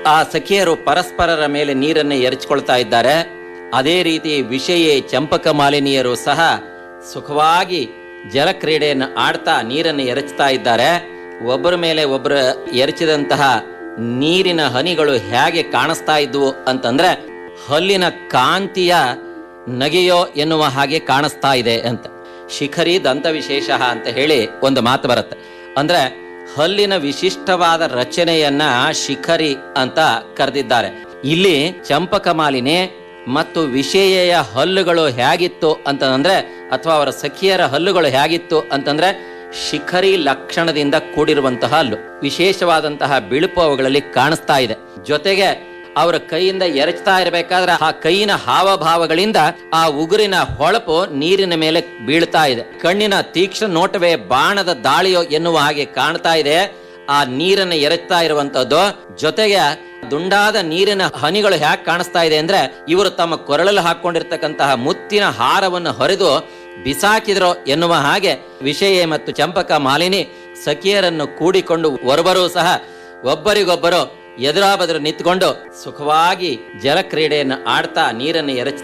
ಆ ಸಖಿಯರು ಪರಸ್ಪರರ ಮೇಲೆ ನೀರನ್ನು ಎರಚಿಕೊಳ್ತಾ ಇದ್ದಾರೆ ಅದೇ ರೀತಿ ವಿಷಯೇ ಚಂಪಕ ಮಾಲಿನಿಯರು ಸಹ ಸುಖವಾಗಿ ಜಲಕ್ರೀಡೆಯನ್ನು ಆಡ್ತಾ ನೀರನ್ನು ಎರಚ್ತಾ ಇದ್ದಾರೆ ಒಬ್ಬರ ಮೇಲೆ ಒಬ್ಬರು ಎರಚಿದಂತಹ ನೀರಿನ ಹನಿಗಳು ಹೇಗೆ ಕಾಣಿಸ್ತಾ ಇದ್ವು ಅಂತಂದ್ರೆ ಹಲ್ಲಿನ ಕಾಂತಿಯ ನಗೆಯೋ ಎನ್ನುವ ಹಾಗೆ ಕಾಣಿಸ್ತಾ ಇದೆ ಅಂತ ಶಿಖರಿ ದಂತ ವಿಶೇಷ ಅಂತ ಹೇಳಿ ಒಂದು ಮಾತು ಬರುತ್ತೆ ಅಂದ್ರೆ ಹಲ್ಲಿನ ವಿಶಿಷ್ಟವಾದ ರಚನೆಯನ್ನ ಶಿಖರಿ ಅಂತ ಕರೆದಿದ್ದಾರೆ ಇಲ್ಲಿ ಚಂಪಕ ಮಾಲಿನಿ ಮತ್ತು ವಿಷಯೆಯ ಹಲ್ಲುಗಳು ಹೇಗಿತ್ತು ಅಂತಂದ್ರೆ ಅಥವಾ ಅವರ ಸಖಿಯರ ಹಲ್ಲುಗಳು ಹೇಗಿತ್ತು ಅಂತಂದ್ರೆ ಶಿಖರಿ ಲಕ್ಷಣದಿಂದ ಕೂಡಿರುವಂತಹ ಹಲ್ಲು ವಿಶೇಷವಾದಂತಹ ಬಿಳುಪು ಅವುಗಳಲ್ಲಿ ಕಾಣಿಸ್ತಾ ಇದೆ ಜೊತೆಗೆ ಅವರ ಕೈಯಿಂದ ಎರಚ್ತಾ ಇರಬೇಕಾದ್ರೆ ಆ ಕೈಯಿನ ಹಾವಭಾವಗಳಿಂದ ಆ ಉಗುರಿನ ಹೊಳಪು ನೀರಿನ ಮೇಲೆ ಬೀಳ್ತಾ ಇದೆ ಕಣ್ಣಿನ ತೀಕ್ಷ್ಣ ನೋಟವೇ ಬಾಣದ ದಾಳಿಯೋ ಎನ್ನುವ ಹಾಗೆ ಕಾಣ್ತಾ ಇದೆ ಆ ನೀರನ್ನು ಎರಚ್ತಾ ಇರುವಂತದ್ದು ಜೊತೆಗೆ ದುಂಡಾದ ನೀರಿನ ಹನಿಗಳು ಹ್ಯಾಕ್ ಕಾಣಿಸ್ತಾ ಇದೆ ಅಂದ್ರೆ ಇವರು ತಮ್ಮ ಕೊರಳಲ್ಲಿ ಹಾಕೊಂಡಿರ್ತಕ್ಕಂತಹ ಮುತ್ತಿನ ಹಾರವನ್ನು ಹೊರೆದು ಬಿಸಾಕಿದ್ರು ಎನ್ನುವ ಹಾಗೆ ವಿಷಯ ಮತ್ತು ಚಂಪಕ ಮಾಲಿನಿ ಸಖಿಯರನ್ನು ಕೂಡಿಕೊಂಡು ಒರ್ಬರೂ ಸಹ ಒಬ್ಬರಿಗೊಬ್ಬರು ಎದುರಾಬದರು ನಿಂತ್ಕೊಂಡು ಸುಖವಾಗಿ ಜಲಕ್ರೀಡೆಯನ್ನು ಆಡ್ತಾ ನೀರನ್ನು ಎರಚ್